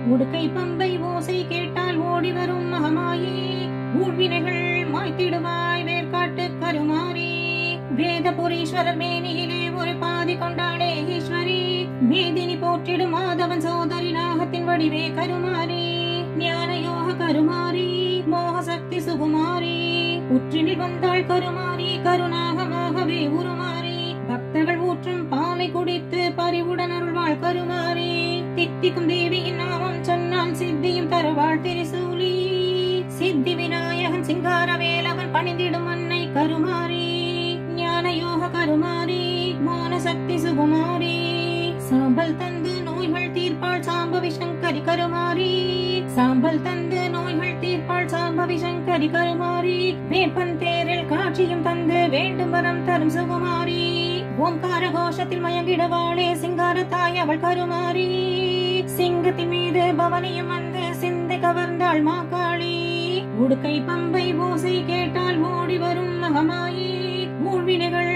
உடுக்கை பம்பை ஓசை கேட்டால் ஓடி வரும் மகமாயி ஊழ்வினைகள் மாய்த்திடுவாய் வேர்காட்டு கருமாறி வேதபுரீஸ்வரர் மேனியிலே ஒரு பாதி கொண்டாடே ஈஸ்வரி மேதினி போற்றிடும் மாதவன் சோதரி நாகத்தின் வடிவே கருமாரி ஞான யோக கருமாரி மோக சக்தி சுகுமாரி உற்றினில் வந்தாள் கருமாரி கருணாகமாகவே உருமாறி பக்தர்கள் ஊற்றும் பாலை குடித்து பறிவுடன் அருள்வாள் கருமாரி தித்திக்கும் தேவியின் நாமம் சொன்னால் சித்தியும் தருவாள் திரிசூலி சித்தி விநாயகன் சிங்காரவேலவன் பணிந்திடும் அன்னை கருமாரி ஞான யோக கருமாரி மோன சக்தி சுகுமாரி சாம்பல் தந்து நோய்கள் தீர்ப்பாள் சாம்பவி சங்கரி கருமாரி சாம்பல் தந்து நோய்கள் தீர்ப்பாள் சாம்பவி சங்கரி கருமாரி வேப்பன் தேரில் காட்சியும் தந்து வேண்டும் வரம் தரும் சுகுமாரி ஓம்கார கோஷத்தில் மயங்கிடுவாளே சிங்கார தாய் அவள் கருமாரி சிங்கத்தின் மீது பவனியும் வந்து சிந்தை கவர்ந்தாள் மாகாளி உடுக்கை பம்பை ஓசை கேட்டால் ஓடி வரும் மகமாயி ஊழ்வினைகள்